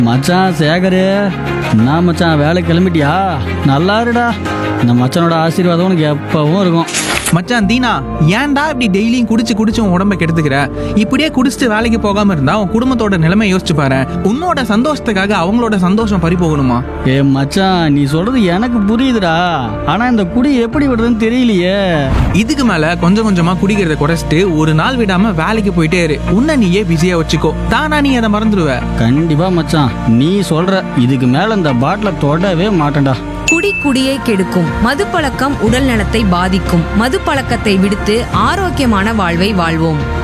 மச்சான் சேகரு நான் மச்சான் வேலை கிளம்பிட்டியா நல்லா இருடா இந்த மச்சானோட ஆசீர்வாதம் உனக்கு எப்பவும் இருக்கும் மச்சான் தீனா ஏன்டா இப்படி டெய்லியும் குடிச்சு குடிச்சு உன் உடம்ப கெடுத்துக்கிற இப்படியே குடிச்சிட்டு வேலைக்கு போகாம இருந்தா உன் குடும்பத்தோட நிலைமை யோசிச்சு பாரு உன்னோட சந்தோஷத்துக்காக அவங்களோட சந்தோஷம் பறி போகணுமா ஏ மச்சான் நீ சொல்றது எனக்கு புரியுதுடா ஆனா இந்த குடி எப்படி விடுறதுன்னு தெரியலையே இதுக்கு மேல கொஞ்சம் கொஞ்சமா குடிக்கிறத குறைச்சிட்டு ஒரு நாள் விடாம வேலைக்கு போயிட்டே இரு உன்னை நீயே பிஸியா வச்சுக்கோ தானா நீ அதை மறந்துடுவ கண்டிப்பா மச்சான் நீ சொல்ற இதுக்கு மேல இந்த பாட்டில தொடவே மாட்டேன்டா குடி குடியை கெடுக்கும் மதுப்பழக்கம் உடல் நலத்தை பாதிக்கும் மதுப்பழக்கத்தை விடுத்து ஆரோக்கியமான வாழ்வை வாழ்வோம்